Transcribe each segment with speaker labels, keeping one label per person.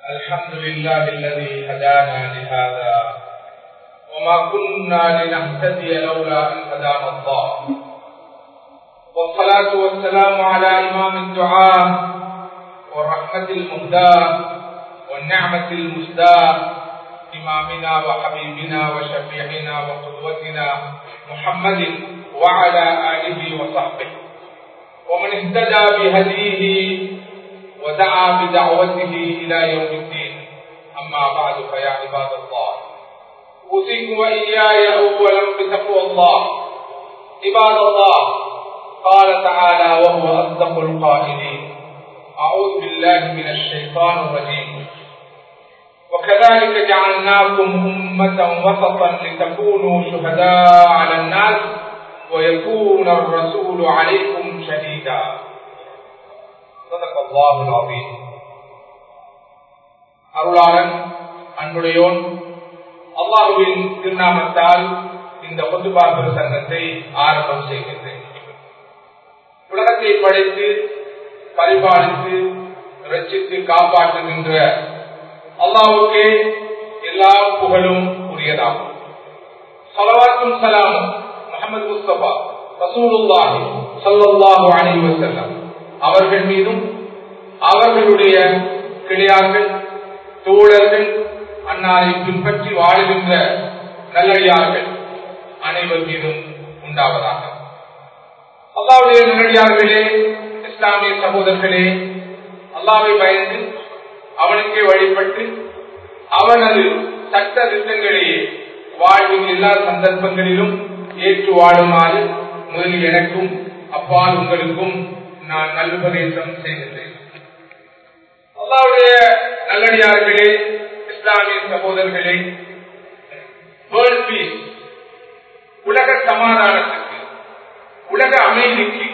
Speaker 1: الحمد لله الذي هدانا لهذا وما كنا لنهتدي لولا أن هدانا الله والصلاة والسلام على إمام الدعاء والرحمة المهداة والنعمة المسداة إمامنا وحبيبنا وشفيعنا وقدوتنا محمد وعلى آله وصحبه ومن اهتدى بهديه ودعا بدعوته إلى يوم الدين أما بعد فيا عباد الله أوصيكم وإياي أولا بتقوى الله عباد الله قال تعالى وهو أصدق القائلين أعوذ بالله من الشيطان الرجيم وكذلك جعلناكم أمة وسطا لتكونوا شهداء على الناس ويكون الرسول عليكم شهيدا صدق الله العظيم அருளாளன் அன்புடையோன் அல்லாஹுவின் திருநாமத்தால் இந்த பொதுபா பிரசங்கத்தை ஆரம்பம் செய்கின்றேன் உலகத்தை படைத்து பரிபாலித்து ரச்சித்து காப்பாற்றுகின்ற அல்லாவுக்கே எல்லா புகழும் உரியதாகும் சலவாத்தும் சலாமும் முகமது முஸ்தபா ரசூலுல்லாஹி சல்லாஹு அலி வசல்லம் அவர்கள் மீதும் அவர்களுடைய கிளையார்கள் தோழர்கள் அன்னாரை பின்பற்றி வாழுகின்ற நல்லடியார்கள் அனைவர் மீதும் உண்டாவதாக அல்லாவுடைய நல்லடியார்களே இஸ்லாமிய சகோதரர்களே அல்லாவை பயந்து அவனுக்கே வழிபட்டு அவனது சட்ட திட்டங்களையே வாழ்வின் எல்லா சந்தர்ப்பங்களிலும் ஏற்று வாழுமாறு முதலில் எனக்கும் அப்பால் உங்களுக்கும் நான் நல்லுபதேசம் செய்கின்றேன் அல்லாவுடைய நல்லடியார்களே இஸ்லாமிய சகோதரர்களே வேர்ல்ட் பீஸ் உலக சமாதானத்துக்கு உலக அமைதிக்கு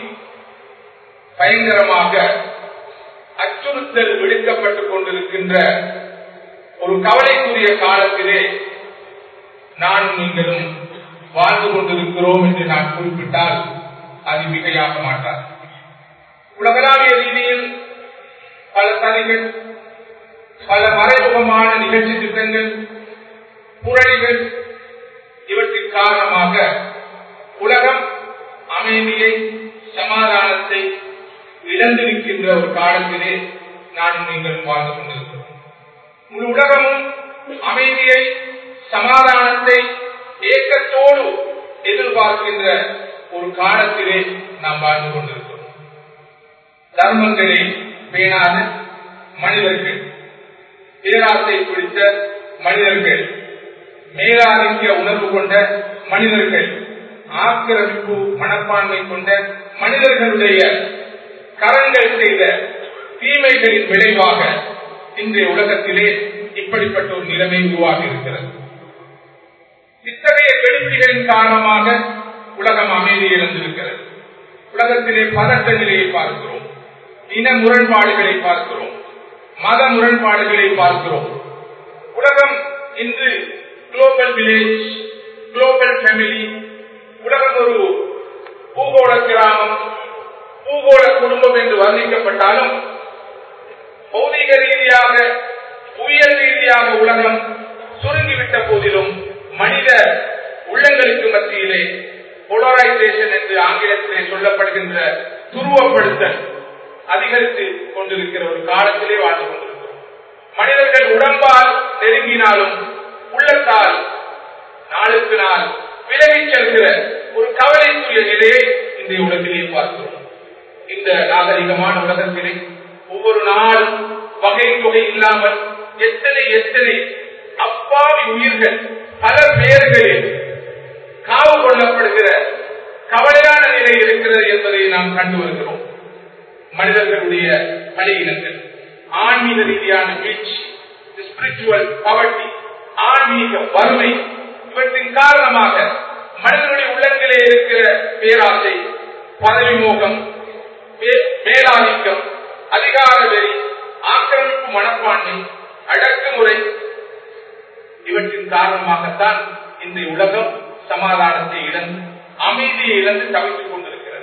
Speaker 1: பயங்கரமாக அச்சுறுத்தல் விடுக்கப்பட்டுக் கொண்டிருக்கின்ற ஒரு கவலைக்குரிய காலத்திலே நான் நீங்களும் வாழ்ந்து கொண்டிருக்கிறோம் என்று நான் குறிப்பிட்டால் அது மிகையாக மாட்டார் உலகளாவிய ரீதியில் பல சதிகள் பல மறைமுகமான நிகழ்ச்சி திட்டங்கள் புரளிகள் இவற்றின் காரணமாக உலகம் அமைதியை சமாதானத்தை இழந்திருக்கின்ற ஒரு காலத்திலே நான் நீங்கள் வாழ்ந்து கொண்டிருக்கிறோம் முழு உலகமும் அமைதியை சமாதானத்தை ஏக்கத்தோடு எதிர்பார்க்கின்ற ஒரு காலத்திலே நாம் வாழ்ந்து கொண்டிருக்கிறோம் தர்மங்களை பேணாத மனிதர்கள் பேராசை பிடித்த மனிதர்கள் மேலாதிக்க உணர்வு கொண்ட மனிதர்கள் ஆக்கிரமிப்பு மனப்பான்மை கொண்ட மனிதர்களுடைய கரங்கள் செய்த தீமைகளின் விளைவாக இன்றைய உலகத்திலே இப்படிப்பட்ட ஒரு நிலைமை உருவாகி இருக்கிறது இத்தகைய கெடுபிடிகளின் காரணமாக உலகம் அமைதி இழந்திருக்கிறது உலகத்திலே பதட்ட நிலையை பார்க்கிறோம் இன முரண்பாடுகளை பார்க்கிறோம் மத முரண்பாடுகளை பார்க்கிறோம் உலகம் இன்று குளோபல் வில்லேஜ் குளோபல் ஃபேமிலி உலகம் ஒரு பூகோள கிராமம் பூகோள குடும்பம் என்று வர்ணிக்கப்பட்டாலும் பௌதிக ரீதியாக உயர் ரீதியாக உலகம் சுருங்கிவிட்ட போதிலும் மனித உள்ளங்களுக்கு மத்தியிலே போலரைசேஷன் என்று ஆங்கிலத்திலே சொல்லப்படுகின்ற துருவப்படுத்தல் அதிகரித்து கொண்டிருக்கிற ஒரு காலத்திலே வாழ்ந்து கொண்டிருக்கிறோம் மனிதர்கள் உடம்பால் நெருங்கினாலும் உள்ளத்தால் நாளுக்கு நாள் விலகிச் செல்கிற ஒரு கவலைக்குரிய நிலையை இன்றைய உலகிலே பார்க்கிறோம் இந்த நாகரிகமான உலகத்திலே ஒவ்வொரு நாளும் வகை தொகை இல்லாமல் எத்தனை எத்தனை அப்பாவி உயிர்கள் பல பேர்களில் காவு கொள்ளப்படுகிற கவலையான நிலை இருக்கிறது என்பதை நாம் கண்டு வருகிறோம் மனிதர்களுடைய பணியினங்கள் ஆன்மீக ரீதியான வீழ்ச்சி ஸ்பிரிச்சுவல் பவர்ட்டி ஆன்மீக வறுமை இவற்றின் காரணமாக மனிதனுடைய உள்ளங்களே இருக்கிற பேராசை பதவி மோகம் மேலாதிக்கம் அதிகார வெறி ஆக்கிரமிப்பு மனப்பான்மை அடக்குமுறை இவற்றின் காரணமாகத்தான் இந்த உலகம் சமாதானத்தை இழந்து அமைதியை இழந்து தவித்துக் கொண்டிருக்கிறது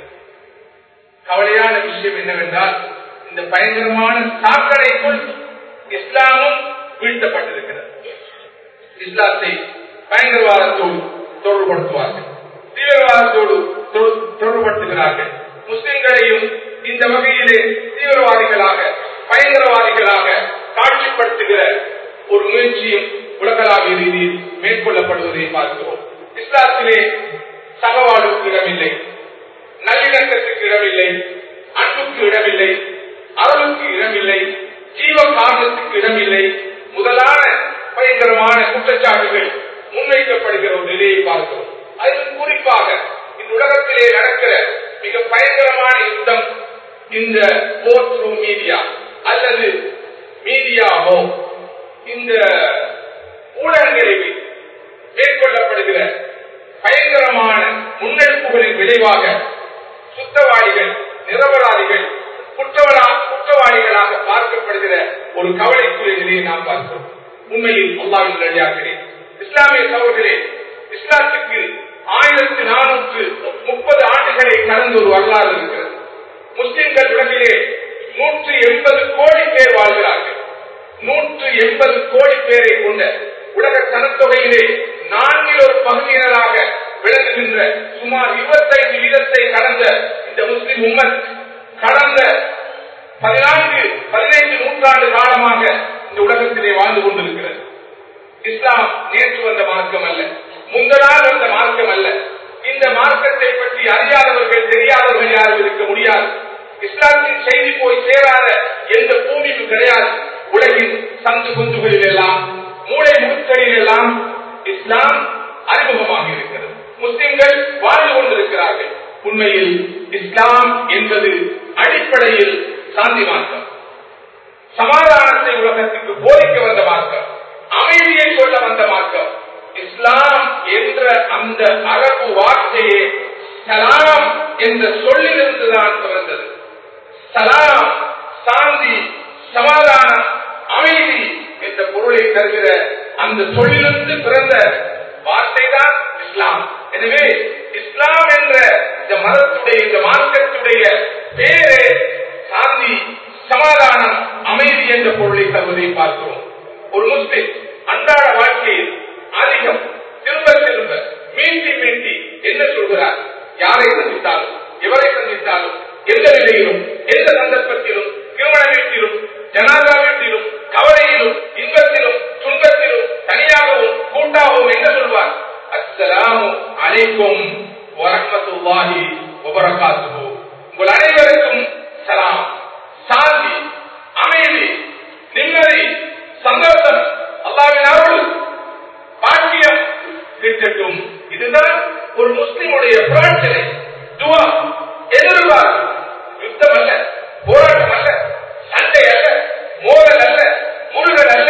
Speaker 1: கவலையான விஷயம் என்னவென்றால் இந்த பயங்கரமான சாக்கடைக்குள் இஸ்லாமும் வீழ்த்தப்பட்டிருக்கிறது இஸ்லாத்தை பயங்கரவாதத்தோடு தொடர்புபடுத்துவார்கள் தீவிரவாதத்தோடு தொ- தொடர்புபடுத்துகிறார்கள் முஸ்லிம்களையும் இந்த வகையிலே தீவிரவாதிகளாக பயங்கரவாதிகளாக காட்சிப்படுத்துகிற ஒரு முயற்சியும் உலகளாவிய ரீதியில் மேற்கொள்ளப்படுவதை பார்க்கிறோம் இஸ்லாத்திலே சகவாழ்வுக்கு இடமில்லை நல்லிணக்கத்துக்கு இடமில்லை அன்புக்கு இடமில்லை அருளுக்கு இடமில்லை ஜீவ காரணத்துக்கு இடமில்லை முதலான பயங்கரமான குற்றச்சாட்டுகள் முன்வைக்கப்படுகிற ஒரு நிலையை பார்க்கிறோம் அதிலும் குறிப்பாக இந்த உலகத்திலே நடக்கிற மிக பயங்கரமான யுத்தம் இந்த போர் த்ரூ மீடியா அல்லது மீடியாவோ இந்த ஊடகங்களில் மேற்கொள்ளப்படுகிற பயங்கரமான முன்னெடுப்புகளின் விளைவாக சுத்தவாளிகள் நிரபராதிகள் குற்றவரா குற்றவாளிகளாக பார்க்கப்படுகிற ஒரு கவலைக்குரிய நிலையை நாம் பார்க்கிறோம் உண்மையில் அல்லாவின் நடிகார்களே இஸ்லாமிய சகோதரே இஸ்லாத்துக்கு ஆயிரத்தி நானூற்று முப்பது ஆண்டுகளை கடந்த ஒரு வரலாறு இருக்கிறது முஸ்லிம்கள் உலகிலே நூற்று எண்பது கோடி பேர் வாழ்கிறார்கள் நூற்று எண்பது கோடி பேரை கொண்ட உலக சனத்தொகையிலே நான்கில் ஒரு பகுதியினராக விளங்குகின்ற சுமார் இருபத்தைந்து வீதத்தை கடந்த இந்த முஸ்லிம் உம்மத் கடந்த பதினான்கு பதினைந்து நூற்றாண்டு காலமாக இந்த உலகத்திலே வாழ்ந்து கொண்டிருக்கிறது இஸ்லாம் நேற்று வந்த மார்க்கம் அல்ல முந்தனால் வந்த மார்க்கம் அல்ல இந்த மார்க்கத்தை பற்றி அறியாதவர்கள் தெரியாதவர்கள் யாரும் இருக்க முடியாது இஸ்லாத்தின் செய்தி போய் சேராத எந்த பூமியும் கிடையாது உலகின் சந்து குந்துகளில் எல்லாம் மூளை முழுக்களில் எல்லாம் இஸ்லாம் அறிமுகமாக இருக்கிறது முஸ்லிம்கள் வாழ்ந்து கொண்டிருக்கிறார்கள் உண்மையில் இஸ்லாம் என்பது அடிப்படையில் சாந்தி மார்க்கம் சமாதானத்தை உலகத்துக்கு போதிக்க வந்த மார்க்கம் அமைதியை சொல்ல வந்த மார்க்கம் இஸ்லாம் என்ற அந்த அரபு வார்த்தையே சலாம் என்ற சொல்லிலிருந்துதான் பிறந்தது சலாம் சாந்தி சமாதானம் அமைதி என்ற பொருளை தருகிற அந்த சொல்லிலிருந்து பிறந்த வார்த்தை தான் இஸ்லாம் எனவே இஸ்லாம் என்ற இந்த மதத்துடைய இந்த மார்க்கத்துடைய பேரே சாந்தி சமாதானம் அமைதி என்ற பொருளை தருவதை பார்க்கிறோம் ஒரு முஸ்லிம் அன்றாட வாழ்க்கையில் அதிகம் திரும்ப திரும்ப மீட்டி மீட்டி என்ன சொல்கிறார் யாரை சந்தித்தாலும் எவரை சந்தித்தாலும் எந்த நிலையிலும் எந்த சந்தர்ப்பத்திலும் திருமண வீட்டிலும் ஜனாதா வீட்டிலும் கவலையிலும் இன்பத்திலும் துன்பத்திலும் தனியாகவும் கூட்டாகவும் என்ன சொல்வார் அஸ்ஸலாமு அலைக்கும் வரஹ்மத்துல்லாஹி வபரகாத்துஹு உங்கள் அனைவருக்கும் சலாம் சாந்தி அமைதி நிம்மதி சந்தோஷம் அல்லாவின் அருள் பாக்கியம் கிட்டட்டும் இதுதான் ஒரு முஸ்லிமுடைய பிரார்த்தனை துவா எதிர்பார்ப்பு யுத்தம் அல்ல போராட்டம் அல்ல சண்டை அல்ல மோதல் அல்ல முருகல் அல்ல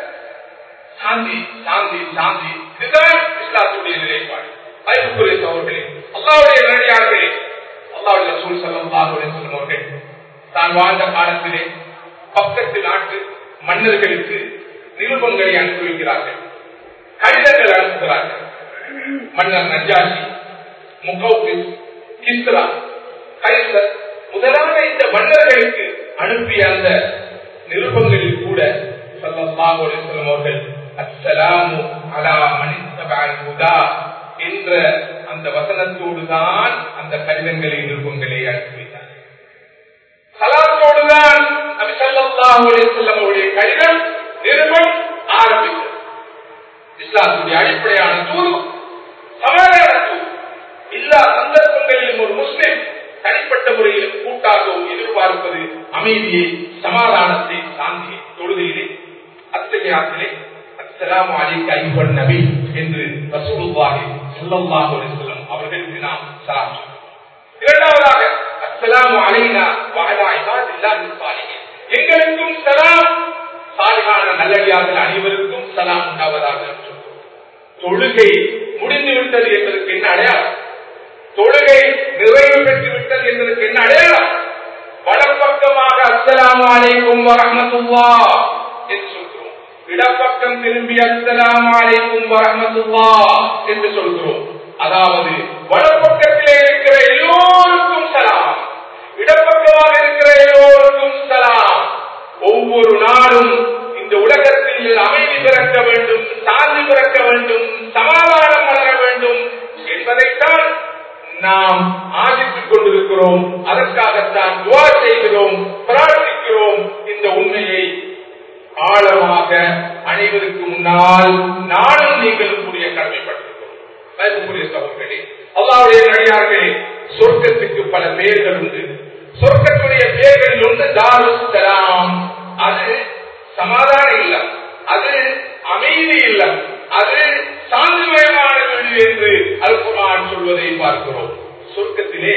Speaker 1: சாந்தி சாந்தி சாந்தி இதுதான் இஸ்லாத்துடைய நிலைப்பாடு அன்புக்குரிய சகோதரர்களே அல்லாவுடைய நேரடியார்களே அல்லாவுடைய சூழ் செல்லும் செல்லும் அவர்கள் தான் வாழ்ந்த காலத்திலே பக்கத்து நாட்டு மன்னர்களுக்கு நிருபங்களை அனுப்பி வைக்கிறார்கள் கடிதங்கள் அனுப்புகிறார்கள் மன்னர் நஜாஷி முகௌபிஸ் கிஸ்ரா கைசர் முதலான இந்த மன்னர்களுக்கு அனுப்பிய அந்த நிருபங்களில் கூட சல்லல்லாஹு அலைஹி வஸல்லம் அவர்கள் அஸ்ஸலாமு அலா மனித்தபஅல் ஹுதா என்ற அந்த வசனத்தோடு தான் அந்த கடிதங்களை நிருபங்களை அனுப்பி வைத்தார் சலாத்தோடு தான் நபி ஸல்லல்லாஹு அலைஹி வஸல்லம் அவருடைய கடிதம் நிருபம் ஆரம்பித்தது இஸ்லாத்துடைய அடிப்படையான தூது சமாதான தூது எல்லா சந்தர்ப்பங்களிலும் ஒரு முஸ்லிம் தனிப்பட்ட முறையில் கூட்டாகவும் எதிர்பார்ப்பது அமைதியை சமாதானத்தை சாந்தியை தொழுகையிலே அத்தகையாத்திலே அஸ்ஸலாமு அலைக்க ஐயுகன் நபி என்று ரசூலுல்லாஹி ஸல்லல்லாஹு அலைஹி வஸல்லம் அவர்களுக்கு நாம் சலாம் சொல்கிறோம் இரண்டாவதாக அஸ்ஸலாமு அலைனா வஅலா இபாதில்லாஹி ஸாலிஹீன் எங்களுக்கும் சலாம் சாலிஹான நல்லடியார்கள் அனைவருக்கும் சலாம் உண்டாவதாக என்று சொல்கிறோம். தொழுகை முடிந்து விட்டது என்பதற்கு என்ன அடையாளம் தொழுகை நிறைவு பெற்று விட்டது என்பதற்கு என்ன அடையாளம் வலப்பக்கமாக அஸ்ஸலாமு அலைக்கும் வரஹ்மத்துல்லா என்று சொல்கிறோம் இடப்பக்கம் திரும்பி அஸ்ஸலாமு அலைக்கும் வரஹ்மத்துல்லா என்று சொல்கிறோம் அதாவது வலப்பக்கத்திலே இருக்கிற எல்லோருக்கும் சலாம் இடப்பக்கமாக இருக்கிற எல்லோருக்கும் சலாம் ஒவ்வொரு நாளும் இந்த உலகத்தில் வேண்டும் சாந்தி பிறக்க வேண்டும் சமாதானம் வளர வேண்டும் என்பதைத்தான் நாம் ஆதித்துக் கொண்டிருக்கிறோம் அதற்காகத்தான் துவா செய்கிறோம் பிரார்த்திக்கிறோம் இந்த உண்மையை ஆழமாக அனைவருக்கு முன்னால் நானும் நீங்களும் கூடிய கடமைப்பட்டிருக்கிறோம் அதற்குரிய சகோதரர்களே அல்லாவுடைய நடிகார்களே சொர்க்கத்துக்கு பல பெயர்கள் உண்டு சொர்க்கத்துடைய பெயர்களில் ஒன்று தாருசலாம் அது சமாதான இல்லம் அது அமைதி இல்லம் அது சாந்திமயமான வீடு என்று அல்குமான் சொல்வதை பார்க்கிறோம் சொர்க்கத்திலே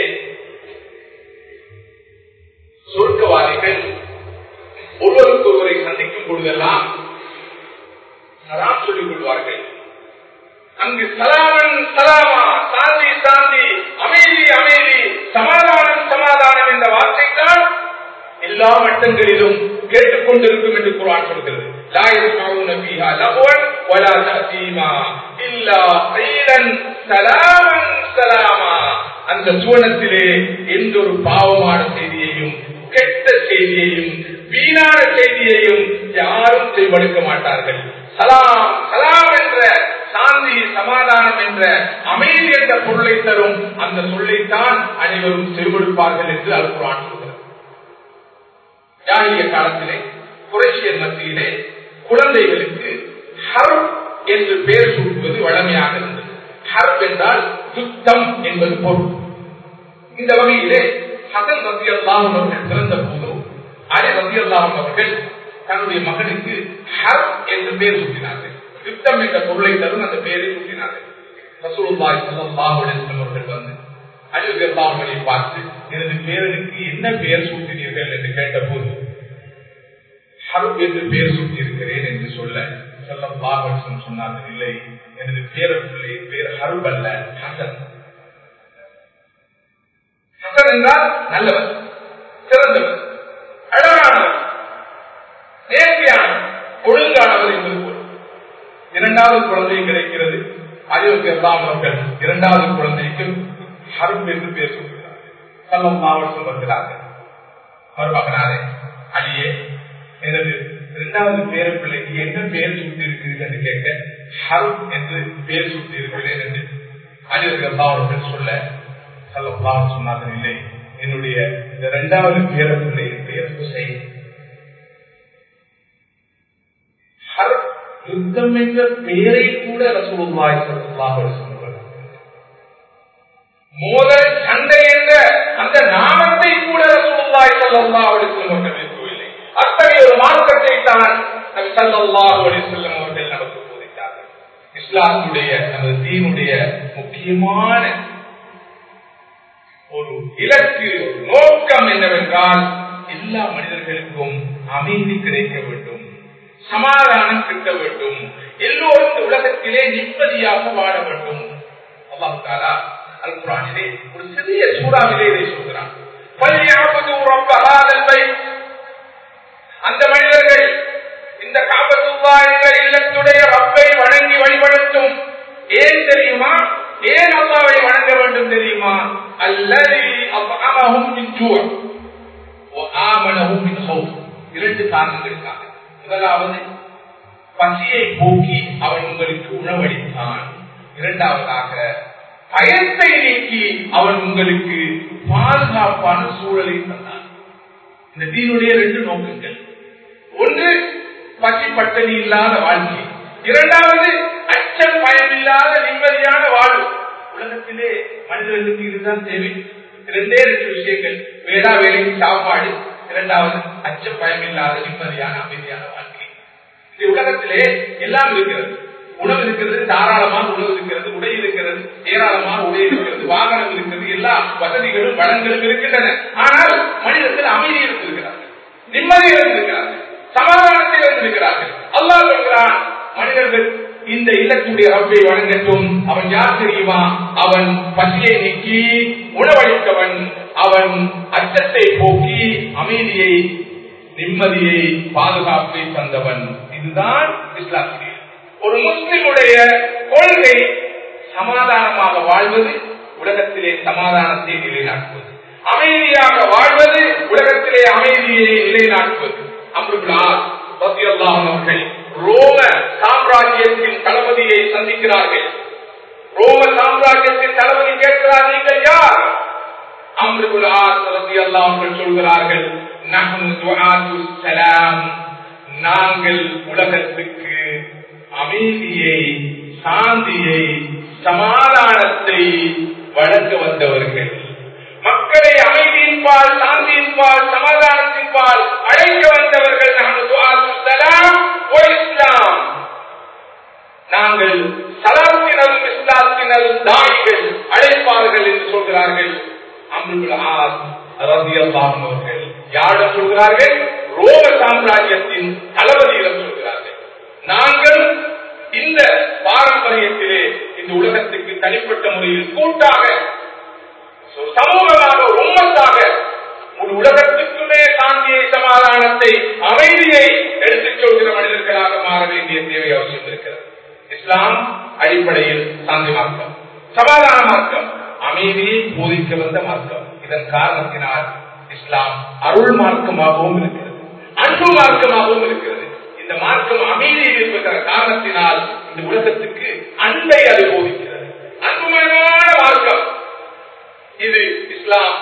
Speaker 1: சொர்க்கவாதிகள் ஒருவருக்கு ஒருவரை சந்திக்கும் பொழுதெல்லாம் சலாம் சொல்லிக் கொள்வார்கள் அங்கு சலாமன் சலாமா சாந்தி சாந்தி அமைதி அமைதி சமாதானம் சமாதானம் என்ற வார்த்தை தான் எல்லா மட்டங்களிலும் கேட்டுக்கொண்டிருக்கும் என்று குரான் சொல்கிறது لا يسمعون فيها لغوا ولا تأثيما إلا قيلا سلاما سلاما அந்த சுவனத்திலே எந்த ஒரு பாவமான செய்தியையும் கெட்ட செய்தியையும் வீணான செய்தியையும் யாரும் செய்வெடுக்க மாட்டார்கள் சலாம் சலாம் என்ற சாந்தி சமாதானம் என்ற அமைதி என்ற பொருளை தரும் அந்த சொல்லைத்தான் அனைவரும் செவிடுப்பார்கள் என்று அல்குரான் சொல்கிறது ஜாகிய காலத்திலே குறைசியர் மத்தியிலே குழந்தைகளுக்கு ஹர்ப் என்று பெயர் சூட்டுவது வழமையாக இருந்தது ஹர்ப் என்றால் யுத்தம் என்பது பொருள் இந்த வகையிலே ஹசன் ரத்தி அல்லாஹும் அவர்கள் பிறந்த போது அலி ரத்தி அல்லாஹும் அவர்கள் தன்னுடைய மகனுக்கு ஹர்ப் என்று பெயர் சூட்டினார்கள் யுத்தம் என்ற பொருளை தரும் அந்த பெயரை சூட்டினார்கள் ரசூலுல்லாஹி ஸல்லல்லாஹு அலைஹி வஸல்லம் அவர்கள் வந்து அலி ரத்தி அல்லாஹுவை பார்த்து எனது பேரனுக்கு என்ன பெயர் சூட்டினீர்கள் என்று கேட்டபோது ஹர்ப் என்று பெயர் சூட்டியிருக்கிறேன் என்று சொல்ல ஸல்லல்லாஹு அலைஹி வஸல்லம் சொன்னார்கள் இல்லை எனது பேரப்பிள்ளை பேர் ஹர்ப் அல்ல ஹசன் ஹசன் என்றால் நல்லவர் சிறந்தவர் அழகானவர் நேர்மையானவர் ஒழுங்கானவர் என்பது போல் இரண்டாவது குழந்தை கிடைக்கிறது அயோத்தி எல்லாம் அவர்கள் இரண்டாவது குழந்தைக்கு ஹர்ப் என்று பேர் சொல்கிறார்கள் சல்லம் மாவட்டம் வருகிறார்கள் மருமகனாரே அலியே எனது இரண்டாவது பேர பிள்ளைக்கு என்ன பெயர் சூட்டி இருக்கிறீர்கள் என்று கேட்க ஹர்ப் என்று பெயர் சூட்டி இருக்கிறேன் என்று அலிவர்கள் அவர்கள் சொல்ல சல்லல்லாஹு சொன்னார்கள் இல்லை என்னுடைய இந்த இரண்டாவது பேர பிள்ளையின் பெயர் ஹுசைன் ஹர்ப் யுத்தம் என்ற பெயரை கூட ரசூலுல்லாஹி ஸல்லல்லாஹு அலைஹி வஸல்லம் மோதல் சண்டை என்ற அந்த நாமத்தை கூட ரசூலுல்லாஹி ஸல்லல்லாஹு அலைஹி வஸல்லம் அவர்கள் வைக்கவில்லை அத்தகைய ஒரு மார்க்கத்தை தான் நபி ஸல்லல்லாஹு அலைஹி வஸல்லம் அவர்கள் நமக்கு போதித்தார்கள் இஸ்லாமுடைய நமது தீனுடைய முக்கியமான ஒரு இலக்கு ஒரு நோக்கம் என்னவென்றால் எல்லா மனிதர்களுக்கும் அமைதி கிடைக்க வேண்டும் சமாதானம் கிட்ட வேண்டும் எல்லோரும் இந்த உலகத்திலே நிம்மதியாக வாழ வேண்டும் அல்லாஹ் தாலா அல் குரானிலே ஒரு சிறிய சூறாவிலே இதை சொல்கிறான் அந்த மனிதர்கள் இந்த காபத்துல்லா என்ற இல்லத்துடைய ரப்பை வணங்கி வழிபடுத்தும் ஏன் தெரியுமா ஏன் அல்லாவை வணங்க வேண்டும் தெரியுமா அல்லது இரண்டு காரணங்களுக்காக முதலாவது பசியை போக்கி அவன் உங்களுக்கு உணவளித்தான் இரண்டாவதாக பயத்தை நீக்கி அவன் உங்களுக்கு பாதுகாப்பான சூழலை தந்தான் இந்த தீனுடைய ரெண்டு நோக்கங்கள் ஒன்று பசி பட்டணி இல்லாத வாழ்க்கை இரண்டாவது அச்சம் பயமில்லாத நிம்மதியான வாழ்வு உலகத்திலே மனிதர்களுக்கு இதுதான் தேவை இரண்டே ரெண்டு விஷயங்கள் வேளா வேலைக்கு சாப்பாடு இரண்டாவது அச்ச பயமில்லாத நிம்மதியான அமைதியான வாழ்க்கை இந்த உலகத்திலே எல்லாம் இருக்கிறது உணவு இருக்கிறது தாராளமாக உணவு இருக்கிறது உடை இருக்கிறது ஏராளமாக உடை இருக்கிறது வாகனம் இருக்கிறது எல்லா வசதிகளும் வளங்களும் இருக்கின்றன ஆனால் மனிதர்கள் அமைதி இருந்திருக்கிறார்கள் நிம்மதி இருந்திருக்கிறார்கள் சமாதானத்தை இருந்திருக்கிறார்கள் அல்லா சொல்கிறான் மனிதர்கள் இந்த இல்லத்துடைய ரப்பை வணங்கட்டும் அவன் யார் தெரியுமா அவன் பசியை நீக்கி உணவளித்தவன் அவன் அச்சத்தை போக்கி அமைதியை நிம்மதியை பாதுகாப்பை தந்தவன் இதுதான் இஸ்லாமிய ஒரு முஸ்லிமுடைய கொள்கை சமாதானமாக வாழ்வது உலகத்திலே சமாதானத்தை நிலைநாட்டுவது அமைதியாக வாழ்வது உலகத்திலே அமைதியை நிலைநாட்டுவது அம்ருகுலா அவர்கள் ரோம சாம்ராஜ்யத்தின் தளபதியை சந்திக்கிறார்கள் ரோம சாம்ராஜ்யத்தின் தளபதி கேட்கிறார் நீங்கள் யார் அம்ருகுல் ஆசரதி அல்லாமல் சொல்கிறார்கள் நஹ்னு துஆத்து ஸலாம் நாங்கள் உலகத்துக்கு அமைதியை சாந்தியை சமாதானத்தை வழங்க வந்தவர்கள் மக்களை அமைதியின்பால் சாந்தியின்பால் சமாதானத்தின்பால் அழைக்க வந்தவர்கள் நாங்கள் துஆத்து ஸலாம் ஓ இஸ்லாம் நாங்கள் சலாத்தினரும் இஸ்லாத்தினரும் தாய்கள் அழைப்பார்கள் என்று சொல்கிறார்கள் அம்ருல் ஆஸ் ரதியல்லாஹு அவர்கள் யாரிடம் சொல்கிறார்கள் ரோம சாம்ராஜ்யத்தின் தளபதியிடம் சொல்கிறார்கள் நாங்கள் இந்த பாரம்பரியத்திலே இந்த உலகத்துக்கு தனிப்பட்ட முறையில் கூட்டாக ஒரு சமூகமாக ஒரு உம்மத்தாக ஒரு உலகத்துக்குமே சாந்தியை சமாதானத்தை அமைதியை எடுத்துச் சொல்கிற மனிதர்களாக மாற வேண்டிய தேவை அவசியம் இருக்கிறது இஸ்லாம் அடிப்படையில் சாந்தி மார்க்கம் சமாதான மார்க்கம் அமைதியை போதிக்க வந்த மார்க்கம் இதன் காரணத்தினால் இஸ்லாம் அருள் மார்க்கமாகவும் இருக்கிறது அன்பு மார்க்கமாகவும் இருக்கிறது இந்த மார்க்கம் அமைதியில் இருக்கிற காரணத்தினால் இந்த உலகத்துக்கு அன்பை அது போதிக்கிறது அன்புமயமான மார்க்கம் இது இஸ்லாம்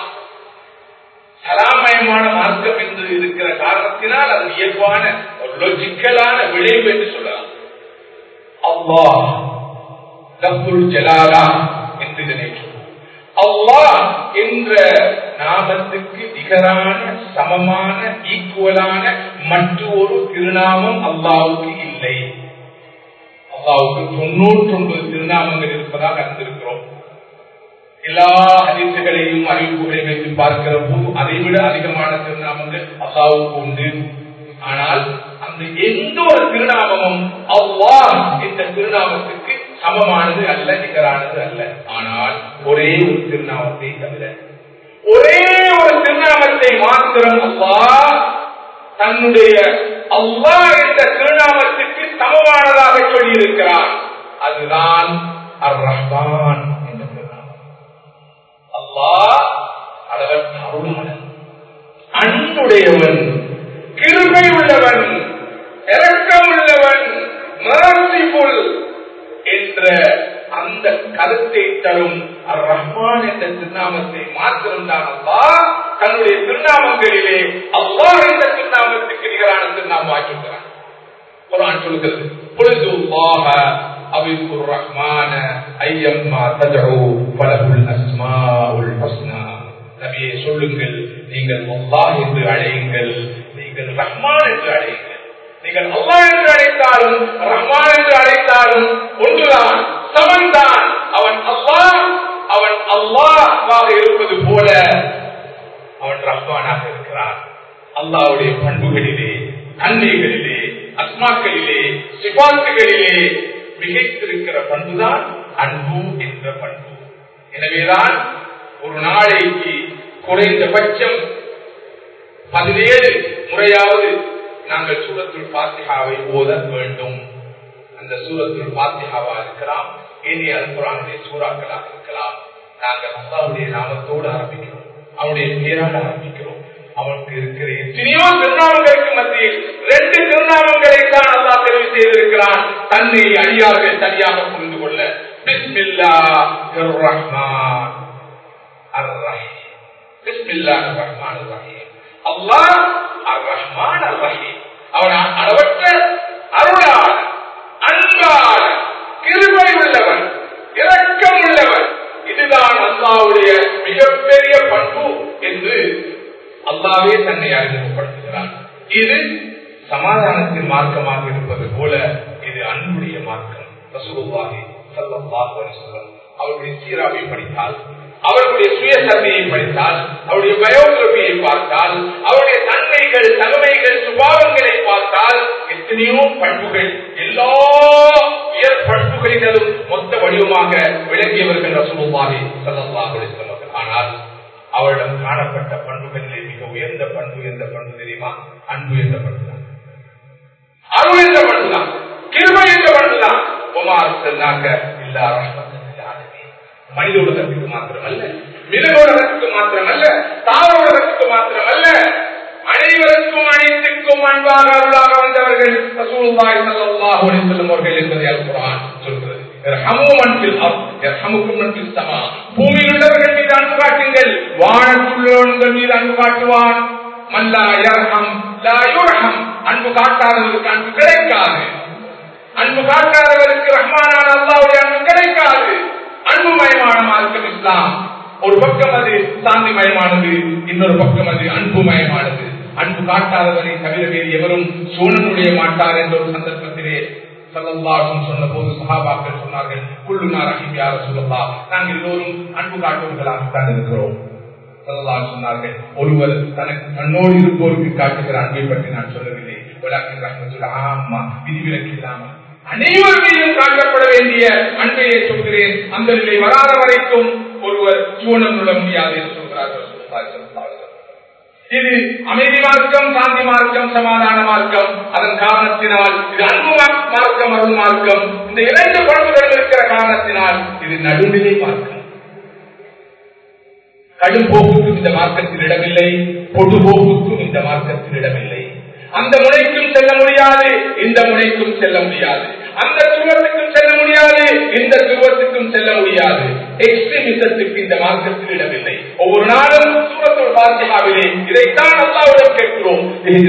Speaker 1: சலாமயமான மார்க்கம் என்று இருக்கிற காரணத்தினால் அது இயல்பான ஒரு லொஜிக்கலான விளைவு என்று சொல்லலாம் அல்லாஹ் ரப்புல் ஜலாலா என்று இதனை அல்லாஹ் என்ற நாமத்துக்கு நிகரான சமமான ஈக்குவலான மற்றொரு திருநாமம் அல்லாவுக்கு இல்லை அல்லாவுக்கு தொண்ணூற்றி ஒன்பது திருநாமங்கள் இருப்பதாக அறிந்திருக்கிறோம் எல்லா அதிர்ச்சிகளையும் அறிவிப்புகளையும் வைத்து பார்க்கிற போது அதைவிட அதிகமான திருநாமங்கள் அல்லாவுக்கு உண்டு ஆனால் அந்த எந்த ஒரு திருநாமமும் அவ்வா என்ற திருநாமத்துக்கு சமமானது அல்ல நிகரானது அல்ல ஆனால் ஒரே ஒரு திருநாமத்தை தவிர ஒரே ஒரு திருநாமத்தை மாத்திரம் அல்லா தன்னுடைய அல்லா என்ற திருநாமத்துக்கு சமமானதாக சொல்லியிருக்கிறார் அதுதான் அர் ரஹ்மான் என்ற திருநாமம் அல்லாஹ் அளவற்ற அருளாளன் அன்புடையவன் கிருமை உள்ளவன் இறக்கம் உள்ளவன் மரசிபுல் என்ற அந்த கருத்தை தரும் அர் ரஹ்மான் என்ற திருநாமத்தை மாத்திரம்தான் அல்லா தன்னுடைய திருநாமங்களிலே அல்லாஹ் என்ற திருநாமத்துக்கு நிகரான திருநாமம் ஆக்கியிருக்கிறான் குரான் சொல்கிறது பொழுதுவாக அவிற்கு ரஹ்மான ஐயம்மா தஜு பலகுல் அஸ்மா உல் ஹஸ்னா நபியை சொல்லுங்கள் நீங்கள் அல்லாஹ் என்று அழையுங்கள் நீங்கள் ரஹ்மான் என்று அழையுங்கள் நீங்கள் அல்லா என்று அழைத்தாலும் ரஹ்மான் என்று அழைத்தாலும் ஒன்றுதான் சமன்தான் அவன் அல்லாஹ் அவன் அல்லாஹாக இருப்பது போல அவன் ரஹ்மானாக இருக்கிறான் அல்லாவுடைய பண்புகளிலே தன்மைகளிலே அஸ்மாக்களிலே சிபாத்துகளிலே மிகைத்திருக்கிற பண்புதான் அன்பு என்ற பண்பு எனவேதான் ஒரு நாளைக்கு குறைந்தபட்சம் பதினேழு முறையாவது நாங்கள் சூரத்துள் பாத்திகாவை ஓத வேண்டும் அந்த சூரத்துள் பாத்திகாவா இருக்கலாம் ஏனைய அல்புரானுடைய சூறாக்களாக இருக்கலாம் நாங்கள் அல்லாவுடைய நாமத்தோடு ஆரம்பிக்கிறோம் அவனுடைய பேரால் ஆரம்பிக்கிறோம் அவனுக்கு இருக்கிற எத்தனையோ திருநாமங்களுக்கு மத்தியில் ரெண்டு திருநாமங்களை தான் அல்லா தெரிவு செய்திருக்கிறான் தன்னை அடியார்கள் சரியாக புரிந்து கொள்ள பிஸ்மில்லா ரஹ்மான் அர் ரஹீம் பிஸ்மில்லா ரஹ்மான் ரஹீம் அல்லாஹ் அர் ரஹ்மான் அர் ரஹீம் அவன் அளவற்ற அருளாளன் அன்பாளன் கிருபை உள்ளவன் இரக்கம் உள்ளவன் இதுதான் அல்லாவுடைய மிகப்பெரிய பண்பு என்று அல்லாவே தன்னை அறிமுகப்படுத்துகிறான் இது சமாதானத்தின் மார்க்கமாக இருப்பது போல இது அன்புடைய மார்க்கம் ரசூலுல்லாஹி ஸல்லல்லாஹு அலைஹி வஸல்லம் அவருடைய சீராவை படித்தால் அவர்களுடைய சுயசர்மையை படித்தால் அவருடைய பயோகிராபியை பார்த்தால் அவருடைய தன்மைகள் தகமைகள் சுபாவங்களை பார்த்தால் எத்தனையோ பண்புகள் எல்லா உயர் பண்புகளிலும் மொத்த வடிவமாக விளங்கியவர்கள் ரசூலுல்லாஹி ஸல்லல்லாஹு அலைஹி வஸல்லம் ஆனால் அவரிடம் காணப்பட்ட பண்புகளிலே மிக உயர்ந்த பண்பு எந்த பண்பு தெரியுமா அன்பு என்ற பண்புதான் அருள் என்ற பண்புதான் கிருமை என்ற பண்புதான் உமார் செல்லாக்க இல்லா ரஹ்மத் மனித உலகத்துக்கு மாத்திரமல்ல மிருக உலகத்துக்கு மாத்திரமல்ல தாவர உலகத்துக்கு மாத்திரமல்ல அனைவருக்கும் அனைத்துக்கும் அன்பாக அருளாக வந்தவர்கள் ரசூலுல்லாஹி ஸல்லல்லாஹு அலைஹி வஸல்லம் அவர்கள் என்பதை அல் குர்ஆன் சொல்கிறது பூமியில் உள்ளவர்கள் மீது அன்பு காட்டுங்கள் வானத்துள்ளவர்கள் மீது அன்பு காட்டுவான் மல்லா யர்ஹம் லா யுர்ஹம் அன்பு காட்டாதவருக்கு அன்பு கிடைக்காது அன்பு காட்டாதவருக்கு ரஹ்மானான அல்லாவுடைய அன்பு கிடைக்காது அன்புமயமான மார்க்கம் இஸ்லாம் ஒரு பக்கம் அது சாந்திமயமானது இன்னொரு பக்கம் அது அன்புமயமானது அன்பு காட்டாதவரை தவிர வேறு எவரும் சூழனுடைய மாட்டார் என்ற ஒரு சந்தர்ப்பத்திலே சல்லல்லாஹும் சொன்ன போது சஹாபாக்கள் சொன்னார்கள் குள்ளுனார் அகிமியார சொல்லல்லா நாங்கள் எல்லோரும் அன்பு காட்டுவர்களாகத்தான் இருக்கிறோம் சல்லல்லாஹு சொன்னார்கள் ஒருவர் தனக்கு தன்னோடு இருப்போருக்கு காட்டுகிற அன்பை பற்றி நான் சொல்லவில்லை உலகின் ரஹமத்துல் ஆமா விதிவிலக்கு இல்லாமல் அனைவர் மீதும் காட்டப்பட வேண்டிய அன்பையை சொல்கிறேன் அந்த நிலை வராத வரைக்கும் ஒருவர் சூழம் நுழ முடியாது என்று சொல்கிறார்கள் இது அமைதி மார்க்கம் சாந்தி மார்க்கம் சமாதான மார்க்கம் அதன் காரணத்தினால் இது அன்பு மார்க்கம் அருள் மார்க்கம் இந்த இரண்டு பண்புகள் இருக்கிற காரணத்தினால் இது நடுநிலை மார்க்கம் கடும் போக்குக்கும் இந்த மார்க்கத்தில் இடமில்லை பொதுபோக்குக்கும் இந்த மார்க்கத்தில் இடமில்லை அந்த முனைக்கும் செல்ல முடியாது இந்த முனைக்கும் செல்ல முடியாது அந்த துருவத்துக்கும் செல்ல முடியாது இந்த துருவத்துக்கும் செல்ல முடியாது எக்ஸ்ட்ரீமிசத்துக்கு இந்த மார்க்கத்தில் இடமில்லை ஒவ்வொரு நாளும் சூரத்துள் பாத்தியாவிலே இதைத்தான் அல்லாவுடன் கேட்கிறோம்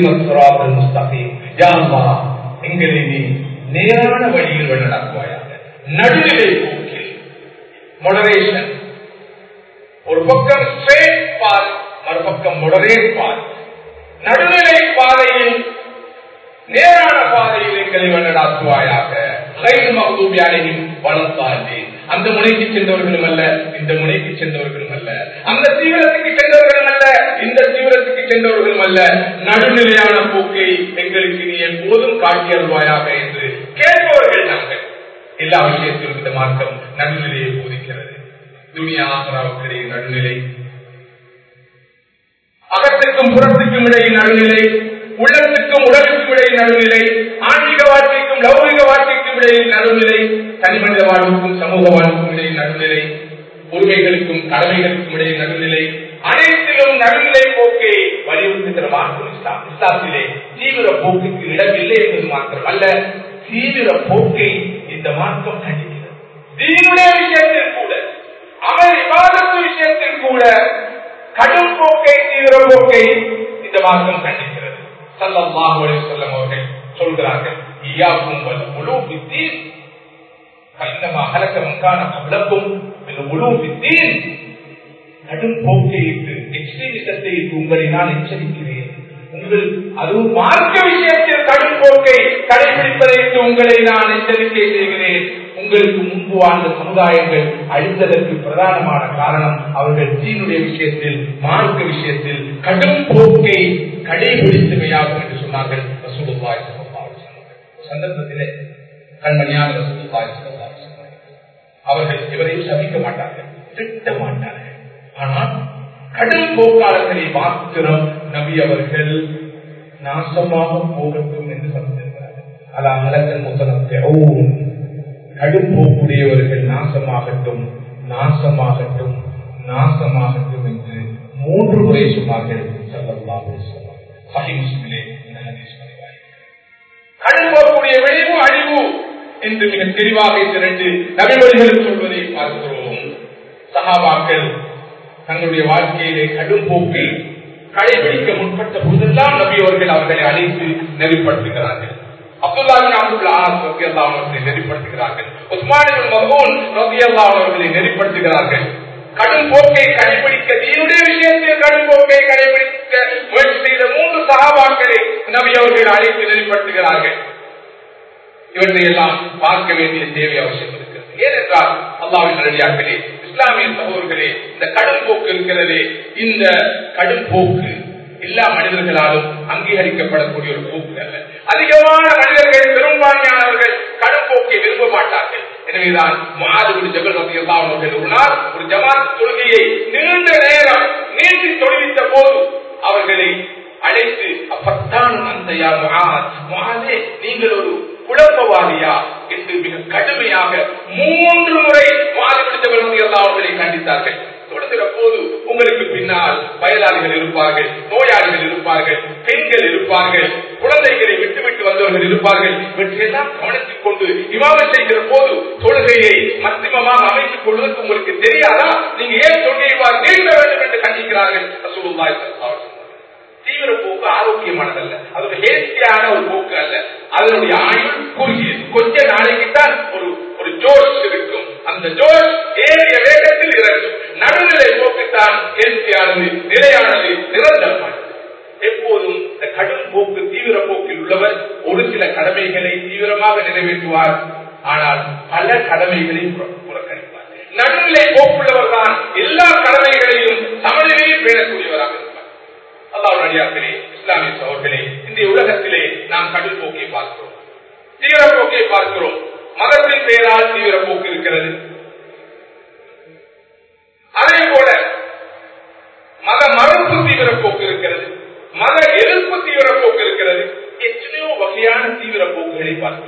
Speaker 1: எங்களை நீ நேரான வழியில் வழிநடத்துவாயாக நடுநிலை போக்கில் மொடரேஷன் ஒரு பக்கம் ஸ்ட்ரேட் பாத் மறுபக்கம் மொடரேட் பாத் நடுநிலை பாதையில் நேரான பாதையில் எங்களை வழிநடாத்துவாயாக வளர்த்தாலே அந்த முனைக்கு சென்றவர்களும் அல்ல இந்த முனைக்கு சென்றவர்களும் அல்ல அந்த தீவிரத்துக்கு சென்றவர்களும் அல்ல இந்த தீவிரத்துக்கு சென்றவர்களும் அல்ல நடுநிலையான போக்கை எங்களுக்கு நீ எப்போதும் காட்டி அருள்வாயாக என்று கேட்பவர்கள் நாங்கள் எல்லா விஷயத்திலும் இந்த மார்க்கம் நடுநிலையை போதிக்கிறது துணியா ஆசராவுக்கிடையே நடுநிலை அகத்துக்கும் புறத்துக்கும் இடையில் நடுநிலை உள்ளத்துக்கும் உடலுக்கும் இடையில் நடுநிலை ஆன்மீக வாழ்க்கைக்கும் லௌகிக வாழ்க்கைக்கும் இடையில் நடுநிலை தனிமனித வாழ்வுக்கும் சமூக வாழ்வுக்கும் இடையில் நடுநிலை உரிமைகளுக்கும் கடமைகளுக்கும் இடையில் நடுநிலை அனைத்திலும் நடுநிலை போக்கை வலியுறுத்துகிற மார்க்கம் இஸ்லாம் இஸ்லாத்திலே தீவிர போக்குக்கு இடமில்லை என்பது மாத்திரம் அல்ல தீவிர போக்கை இந்த மார்க்கம் கண்டிக்கிறது தீனுடைய விஷயத்தில் கூட அமல் விவாதத்து விஷயத்தில் கூட கடும் போக்கை தீவிர போக்கை இந்த மார்க்கம் கண்டிக்கிறது சல்லல்லாஹு அலைஹி வஸல்லம் அவர்கள் சொல்கிறார்கள் இய்யாக்கும் வல் உலூபி தீன் ஃபைன்னமா ஹலக மன் கான கப்லக்கும் மின் உலூபி தீன் கடும் போக்கை இட்டு எக்ஸ்ட்ரீமிசத்தை இட்டு உங்களை நான் எச்சரிக்கிறேன் உங்கள் அதுவும் மார்க்க விஷயத்தில் கடும் போக்கை கடைபிடிப்பதை இட்டு உங்களை நான் எச்சரிக்கை செய்கிறேன் உங்களுக்கு முன்பு வாழ்ந்த சமுதாயங்கள் அழிந்ததற்கு பிரதானமான காரணம் அவர்கள் தீனுடைய விஷயத்தில் மார்க்க விஷயத்தில் கடும் போக்கை கடைபிடித்தமையாகும் என்று சொன்னார்கள் ரசூலுல்லாஹி ஸல்லல்லாஹு அலைஹி வஸல்லம் சந்தர்ப்பத்திலே கண்மணியான ரசூலுல்லாஹி ஸல்லல்லாஹு அலைஹி வஸல்லம் அவர்கள் எவரையும் சபிக்க மாட்டார்கள் திட்ட மாட்டார்கள் ஆனால் கடும் போக்காளர்களை மாத்திரம் நபி அவர்கள் நாசமாக போகட்டும் என்று சமைத்திருக்கிறார்கள் அலா மலக்கல் முத்தனம் கடும் போக்குடையவர்கள் நாசமாகட்டும் நாசமாகட்டும் நாசமாகட்டும் என்று மூன்று முறை சொன்னார்கள் கடும் போக்குடைய விளைவு அழிவு என்று மிக தெளிவாக இந்த ரெண்டு நபிமொழிகளும் சொல்வதை பார்க்கிறோம் சகாபாக்கள் தங்களுடைய வாழ்க்கையிலே கடும் போக்கை கடைபிடிக்க முற்பட்ட போதெல்லாம் நபி அவர்கள் அவர்களை அழைத்து நெறிப்படுத்துகிறார்கள் அப்துல்லாவின் அப்துல்லா அவர்களை நெறிப்படுத்துகிறார்கள் உஸ்மானின் மகூன் அவர்களை நெறிப்படுத்துகிறார்கள் கடும் போக்கை கடைபிடிக்க தீனுடைய விஷயத்தில் கடும் போக்கை கடைபிடிக்க முயற்சி செய்த மூன்று சகாபாக்களை நபி அவர்கள் அழைத்து நெறிப்படுத்துகிறார்கள் இவற்றை எல்லாம் பார்க்க வேண்டிய தேவை அவசியம் இருக்கிறது ஏனென்றால் அல்லாவின் நடிகார்களே இஸ்லாமிய சகோதரர்களே இந்த கடும் போக்கு இருக்கிறதே இந்த கடும் போக்கு எல்லா மனிதர்களாலும் அங்கீகரிக்கப்படக்கூடிய ஒரு போக்கு அல்ல அதிகமான மனிதர்கள் பெரும்பான்மையானவர்கள் கடும் போக்கை விரும்ப மாட்டார்கள் எனவேதான் மாதிரி ஜபல் ரத்தி அவர்கள் ஒரு நாள் ஒரு ஜமாத் தொழுகையை நீண்ட நேரம் நீட்டி தொழுவித்த போது அவர்களை அழைத்து அப்பத்தான் அந்த யார் நீங்கள் ஒரு குழப்பவாதியா என்று மிக கடுமையாக மூன்று முறை மாதிரி அவர்களை கண்டித்தார்கள் தொழுகிற போது உங்களுக்கு பின்னால் வயதாளிகள் இருப்பார்கள் நோயாளிகள் இருப்பார்கள் பெண்கள் இருப்பார்கள் குழந்தைகளை விட்டு விட்டு வந்தவர்கள் இருப்பார்கள் இவற்றையெல்லாம் கவனித்துக் கொண்டு இமாம செய்கிற போது தொழுகையை மத்தியமமாக அமைத்துக் கொள்வதற்கு உங்களுக்கு தெரியாதா நீங்க ஏன் தொழுகையை நீட்ட வேண்டும் என்று கண்டிக்கிறார்கள் ரசூலுல்லாஹி ஸல்லல்லாஹு அலைஹி வஸல்லம். தீவிர போக்கு ஆரோக்கியமானதல்ல அது ஒரு ஹேஸ்டியான ஒரு போக்கு அல்ல அதனுடைய ஆயுள் குறுகியது கொஞ்ச நாளைக்கு தான் ஒரு ஒரு ஜோஷ் இருக்கும் அந்த ஜோஷ் ஏறிய வேகத்தில் இறங்கும் நடுநிலை போக்குத்தான் ஹேஸ்டியானது நிலையானது நிரந்தரமானது எப்போதும் இந்த கடும் போக்கு தீவிர போக்கில் உள்ளவர் ஒரு சில கடமைகளை தீவிரமாக நிறைவேற்றுவார் ஆனால் பல கடமைகளை புற- புறக்கணிப்பார் நடுநிலை போக்குள்ளவர் தான் எல்லா கடமைகளையும் சமநிலையில் பேணக்கூடியவராக இருப்பார் அல்லாஹ் அடியார்களே இஸ்லாமிய சகோதரர்களே இன்றைய உலகத்திலே நாம் கடும் போக்கை பார்க்கிறோம் தீவிர போக்கை பார்க்கிறோம் மதத்தின் பெயரால் தீவிர போக்கு இருக்கிறது அதே போல மத மறுப்பு தீவிர போக்கு இருக்கிறது மத எதிர்ப்பு தீவிர போக்கு இருக்கிறது எத்தனையோ வகையான தீவிர போக்குகளை பார்க்கிறோம்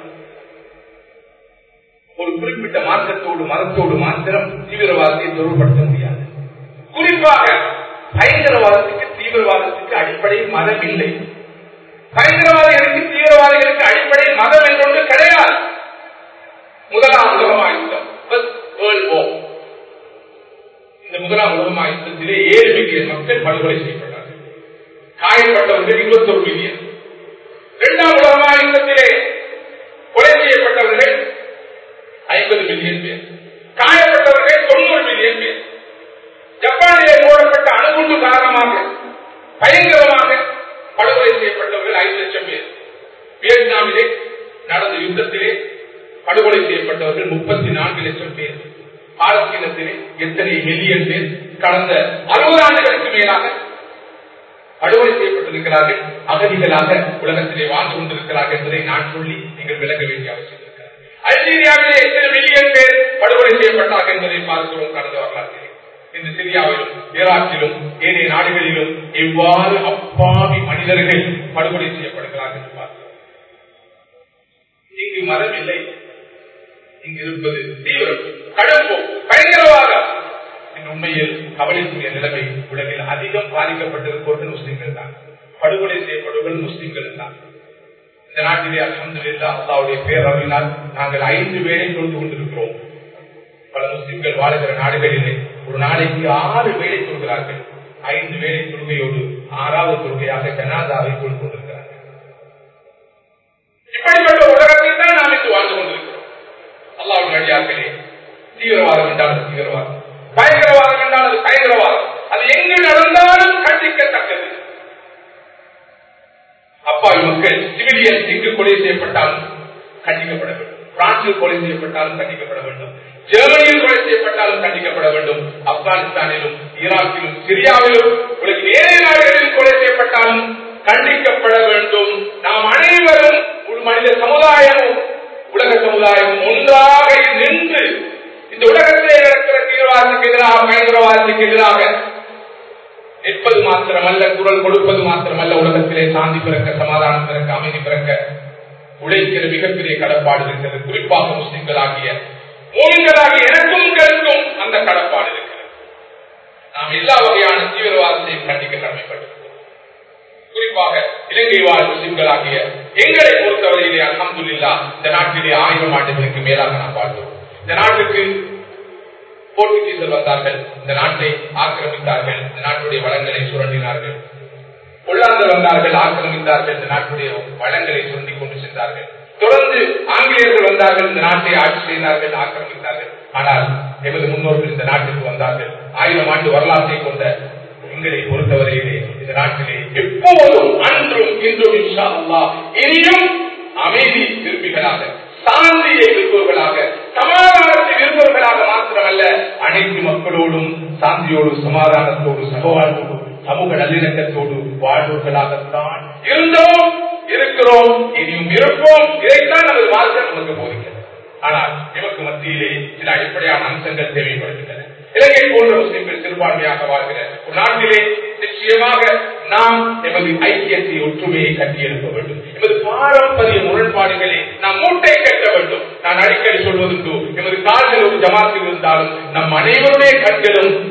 Speaker 1: ஒரு குறிப்பிட்ட மார்க்கத்தோடு மதத்தோடு மாத்திரம் தீவிரவாதத்தை தொடர்படுத்த முடியாது குறிப்பாக பயங்கரவாதத்துக்கு தீவிரவாதத்துக்கு அடிப்படை மதம் இல்லை பயங்கரவாதிகளுக்கு தீவிரவாதிகளுக்கு அடிப்படை மதம் என்றொன்று கிடையாது முதலாம் உலகமாயுத்தம் வேர்ல்ட் வார் இந்த முதலாம் உலகமாயுத்தத்திலே ஏழு மில்லியன் மக்கள் படுகொலை செய்யப்பட்டார்கள் காயப்பட்டவர்கள் இருபத்தொரு மில்லியன் இரண்டாம் உலகமாயுத்தத்திலே கொலை செய்யப்பட்டவர்கள் ஐம்பது மில்லியன் பேர் காயப்பட்டவர்கள் தொண்ணூறு மில்லியன் பேர் ஜப்பானிலே போடப்பட்ட அணுகுண்டு காரணமாக பயங்கரமாக படுகொலை செய்யப்பட்டவர்கள் ஐந்து லட்சம் பேர் வியட்நாமிலே நடந்த யுத்தத்திலே படுகொலை செய்யப்பட்டவர்கள் முப்பத்தி நான்கு லட்சம் பேர் பாலஸ்தீனத்திலே எத்தனை மில்லியன் பேர் கடந்த அறுபது ஆண்டுகளுக்கு மேலாக படுகொலை செய்யப்பட்டிருக்கிறார்கள் அகதிகளாக உலகத்திலே வாழ்ந்து கொண்டிருக்கிறார்கள் என்பதை நான் சொல்லி நீங்கள் விளக்க வேண்டிய அவசியம் இருக்கிறது அல்ஜீரியாவிலே எத்தனை மில்லியன் பேர் படுகொலை செய்யப்பட்டார்கள் என்பதை பார்க்கிறோம் கடந்த வரலாற்றிலே இந்த சிரியாவிலும் ஈராக்கிலும் ஏனைய நாடுகளிலும் எவ்வாறு அப்பாவி மனிதர்கள் படுகொலை செய்யப்படுகிறார்கள் என்று பார்க்கிறோம் இங்கு மதம் இல்லை இங்கு இருப்பது தீவிரம் கடுப்போம் பயங்கரவாதம் இந்த உண்மையில் கவலைக்குரிய நிலைமை உலகில் அதிகம் பாதிக்கப்பட்டிருப்பவர்கள் முஸ்லிம்கள் தான் படுகொலை செய்யப்படுவர்கள் முஸ்லிம்கள் தான் இந்த நாட்டிலே அலமதுல்லா அல்லாவுடைய பேரறிவினால் நாங்கள் ஐந்து வேளை தொழுது கொண்டிருக்கிறோம் பல முஸ்லிம்கள் வாழுகிற நாடுகளிலே ஒரு நாளைக்கு ஆறு வேளை தொழுகிறார்கள் ஐந்து வேளை தொழுகையோடு ஆறாவது தொழுகையாக ஜனாதாவை கொண்டு கொண்டிருக்கிறார்கள் இப்படிப்பட்ட உலகத்தில் தான் நாம் இன்று வாழ்ந்து கொண்டிருக்கிறோம் அல்லாவுடைய அடியார்களே தீவிரவாதம் என்றால் அது தீவிரவாதம் பயங்கரவாதம் என்றால் அது பயங்கரவாதம் அது எங்கு நடந்தாலும் கண்டிக்கத்தக்கது அப்பாவி மக்கள் சிவிலியன் எங்கு கொலை செய்யப்பட்டாலும் கண்டிக்கப்பட வேண்டும் பிரான்சில் கொலை செய்யப்பட்டாலும் கண்டிக்கப்பட வேண்டும் ஜெர்மனியில் கொலை செய்யப்பட்டாலும் கண்டிக்கப்பட வேண்டும் ஆப்கானிஸ்தானிலும் ஈராக்கிலும் சிரியாவிலும் உலகின் ஏழை நாடுகளில் கொலை செய்யப்பட்டாலும் கண்டிக்கப்பட வேண்டும் நாம் அனைவரும் ஒரு மனித சமுதாயமும் உலக சமுதாயமும் ஒன்றாக நின்று இந்த உலகத்திலே நடக்கிற தீவிரவாதத்துக்கு எதிராக பயங்கரவாதத்துக்கு எதிராக நிற்பது மாத்திரமல்ல குரல் கொடுப்பது மாத்திரமல்ல உலகத்திலே சாந்தி பிறக்க சமாதானம் பிறக்க அமைதி பிறக்க உழைக்கிற மிகப்பெரிய கடப்பாடு இருக்கிறது குறிப்பாக முஸ்லிம்களாகிய மூலிகளாகிய எனக்கும் உங்களுக்கும் அந்த கடப்பாடு இருக்கிறது நாம் எல்லா வகையான தீவிரவாதத்தையும் கண்டிக்க கடமைப்பட்டிருக்கிறோம் குறிப்பாக இலங்கை வாழ் முஸ்லிம்களாகிய எங்களை பொறுத்தவரையிலே அலமதுல்லா இந்த நாட்டிலே ஆயிரம் ஆண்டுகளுக்கு மேலாக நாம் வாழ்ந்தோம் இந்த நாட்டுக்கு போர்த்துகீசர் வந்தார்கள் இந்த நாட்டை ஆக்கிரமித்தார்கள் இந்த நாட்டுடைய வளங்களை சுரண்டினார்கள் உள்ளாந்தர் வந்தார்கள் ஆக்கிரமித்தார்கள் இந்த நாட்டுடைய வளங்களை சுரண்டி கொண்டு சென்றார்கள் தொடர்ந்து ஆங்கிலேயர்கள் வந்தார்கள் இந்த நாட்டை ஆட்சி செய்தார்கள் ஆக்கிரமித்தார்கள் ஆனால் எமது முன்னோர்கள் இந்த நாட்டுக்கு வந்தார்கள் ஆயிரம் ஆண்டு வரலாற்றை கொண்ட எங்களை பொறுத்தவரையிலே இந்த நாட்டிலே எப்போதும் அன்றும் இன்றும் இன்ஷா அல்லாஹ் இனியும் அமைதி விரும்பிகளாக சாந்தியை விரும்புவர்களாக சமாதானத்தை விரும்புவர்களாக மாத்திரமல்ல அனைத்து மக்களோடும் சாந்தியோடு சமாதானத்தோடு சகவாழ்வோடு சமூக நல்லிணக்கத்தோடு வாழ்வோர்களாகத்தான் இருந்தோம் இருக்கிறோம் இனியும் இருப்போம் இதைத்தான் நமது மார்க்கம் நமக்கு போதிக்கிறது ஆனால் எமக்கு மத்தியிலே சில அடிப்படையான அம்சங்கள் தேவைப்படுகின்றன இலங்கை போன்ற முஸ்லிம்கள் சிறுபான்மையாக வாழ்கிற ஒரு நாட்டிலே நிச்சயமாக நாம் எமது ஐக்கியத்தை ஒற்றுமையை கட்டியெழுப்ப வேண்டும் எமது பாரம்பரிய முரண்பாடுகளை நாம் மூட்டை கட்ட வேண்டும் நான் அடிக்கடி சொல்வதுண்டு எமது கால்கள் ஒரு ஜமாத்தில் இருந்தாலும் நம் அனைவருடைய கண்களும்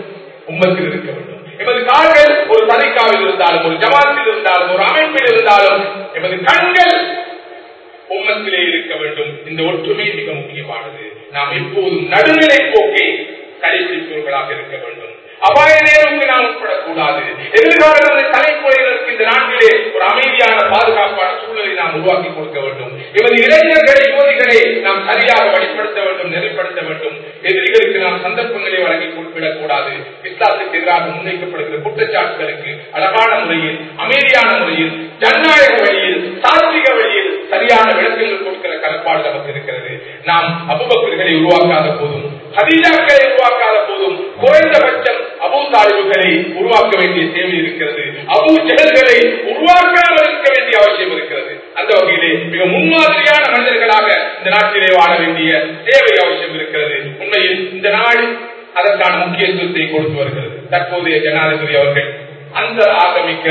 Speaker 1: உம்மத்தில் இருக்க வேண்டும் எமது கால்கள் ஒரு தனிக்காவில் இருந்தாலும் ஒரு ஜமாத்தில் இருந்தாலும் ஒரு அமைப்பில் இருந்தாலும் எமது கண்கள் உம்மத்திலே இருக்க வேண்டும் இந்த ஒற்றுமை மிக முக்கியமானது நாம் எப்போதும் நடுநிலை போக்கை கடைபிடிப்பவர்களாக இருக்க வேண்டும் அபாய நேரமுக்கு நாம் உட்படக்கூடாது எதிர்கால தலைமுறையினருக்கு இந்த நாட்டிலே ஒரு அமைதியான பாதுகாப்பான சூழலை நாம் உருவாக்கி கொடுக்க வேண்டும் எமது இளைஞர்கள் யுவதிகளை நாம் சரியாக வழிப்படுத்த வேண்டும் நெறிப்படுத்த வேண்டும் எதிரிகளுக்கு நாம் சந்தர்ப்பங்களை வழங்கி கொடுத்துவிடக் கூடாது இஸ்லாத்துக்கு எதிராக முன்வைக்கப்படுகிற குற்றச்சாட்டுகளுக்கு அழகான முறையில் அமைதியான முறையில் ஜனநாயக வழியில் சாத்விக வழியில் சரியான விளக்கங்கள் கொடுக்கிற கடப்பாடு நமக்கு இருக்கிறது நாம் அபுபக்கர்களை உருவாக்காத போதும் ஹதீஜாக்களை உருவாக்காத போதும் குறைந்தபட்சம் அபு தாலிபுகளை உருவாக்க வேண்டிய தேவை இருக்கிறது அபு ஜெகல்களை உருவாக்காமல் இருக்க வேண்டிய அவசியம் இருக்கிறது அந்த வகையிலே மிக முன்மாதிரியான மனிதர்களாக இந்த நாட்டிலே வாழ வேண்டிய தேவை அவசியம் இருக்கிறது உண்மையில் இந்த நாடு அதற்கான முக்கியத்துவத்தை கொடுத்து வருகிறது தற்போதைய ஜனாதிபதி அவர்கள் அந்த ஆகமிக்க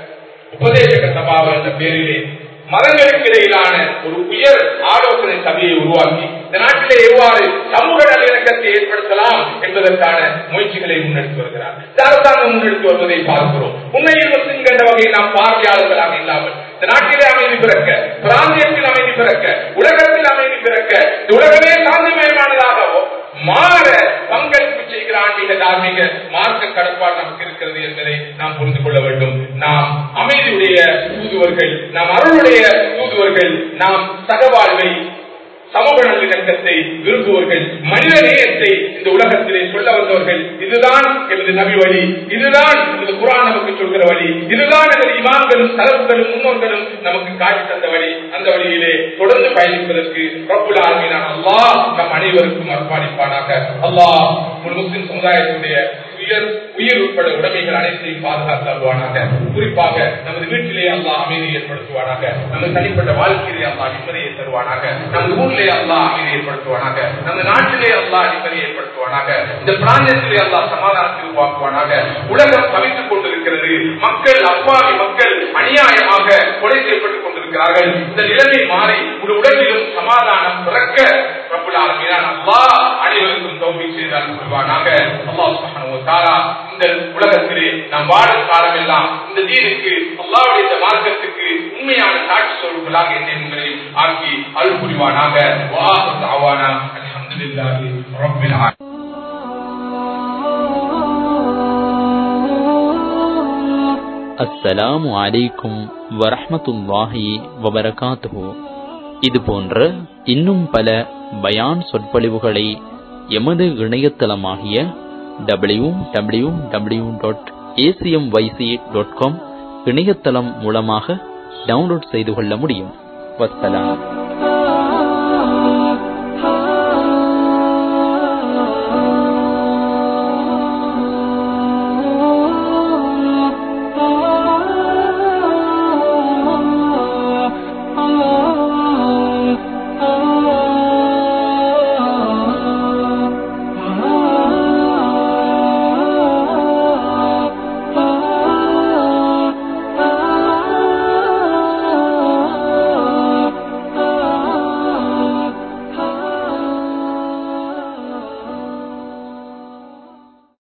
Speaker 1: உபதேசக சபாவை என்ற பேரிலே மதங்களுக்கு இடையிலான ஒரு உயர் ஆலோசனை சபையை உருவாக்கி இந்த நாட்டிலே எவ்வாறு சமூக நல்லிணக்கத்தை ஏற்படுத்தலாம் என்பதற்கான முயற்சிகளை முன்னெடுத்து வருகிறார் இந்த அரசாங்கம் முன்னெடுத்து வருவதை பார்க்கிறோம் உண்மையில் முஸ்லிம் கண்ட வகையில் நாம் பார்வையாளர்களாக இல்லாமல் இந்த நாட்டிலே அமைதி பிறக்க பிராந்தியத்தில் அமைதி பிறக்க உலகத்தில் அமைதி பிறக்க இந்த உலகமே சாந்திமயமானதாகவோ மாற பங்களிப்பு செய்கிற ஆன்மீக தார்மீக மார்க்க கடப்பாடு நமக்கு இருக்கிறது என்பதை நாம் புரிந்து கொள்ள வேண்டும் நாம் அமைதியுடைய தூதுவர்கள் நாம் அருளுடைய தூதுவர்கள் நாம் சகவாழ்வை சமூக நல்லிணக்கத்தை விரும்புவர்கள் மனித நேயத்தை இந்த உலகத்திலே சொல்ல வந்தவர்கள் இதுதான் எனது நபி வழி இதுதான் எனது குரான் நமக்கு சொல்கிற வழி இதுதான் எனது இமாம்களும் தரப்புகளும் முன்னோர்களும் நமக்கு காட்டி தந்த வழி அந்த வழியிலே தொடர்ந்து பயணிப்பதற்கு ரப்புல் ஆலமீனான அல்லாஹ் நம் அனைவருக்கும் அர்ப்பணிப்பானாக அல்லாஹ் ஒரு முஸ்லிம் சமுதாயத்துடைய உயர் உயிர் உட்பட உடைமைகள் அனைத்தையும் பாதுகாத்து அல்வானாக குறிப்பாக நமது வீட்டிலே அல்லாஹ் அமைதி ஏற்படுத்துவானாக நமது தனிப்பட்ட வாழ்க்கையிலே அல்லாஹ் நிம்மதியை தருவானாக நமது ஊரிலே அல்லாஹ் அமைதி ஏற்படுத்துவானாக நமது நாட்டிலே அல்லாஹ் நிம்மதி ஏற்படுத்துவானாக இந்த பிராந்தியத்திலே அல்லாஹ் சமாதானத்தை உருவாக்குவானாக உலகம் தவித்துக் கொண்டிருக்கிறது மக்கள் அப்பாவி மக்கள் அநியாயமாக கொலை செய்யப்பட்டுக் கொண்டிருக்கிறார்கள் இந்த நிலைமை மாறி ஒரு உலகிலும் சமாதானம் பிறக்க ரப்புல் ஆலமீனான் அல்லாஹ் அனைவருக்கும் தௌஃபீக் செய்தால் கொள்வானாக அல்லாஹ் சுப்ஹானஹு வ தஆலா இந்த உலகத்திலே நாம் வாழும் காலமெல்லாம் இந்த தீனுக்கு அல்லாஹ்வுடைய இந்த மார்க்கத்துக்கு உண்மையான சாட்சி சொல்வர்களாக என்னை உங்களையும் ஆக்கி அருள் புரிவானாக வாஹு தஅவானா அல்ஹம்துலில்லாஹி ரப்பில் ஆலமீன்
Speaker 2: அஸ்ஸலாமு அலைக்கும் வரஹ்மத்துல்லாஹி வபரகாத்துஹு இது போன்ற இன்னும் பல பயான் சொற்பொழிவுகளை எமது இணையதளமாகிய W W W dot ACM YC dot com இணையதளம் மூலமாக டவுன்லோட் செய்து கொள்ள முடியும் வஸ்ஸலாம்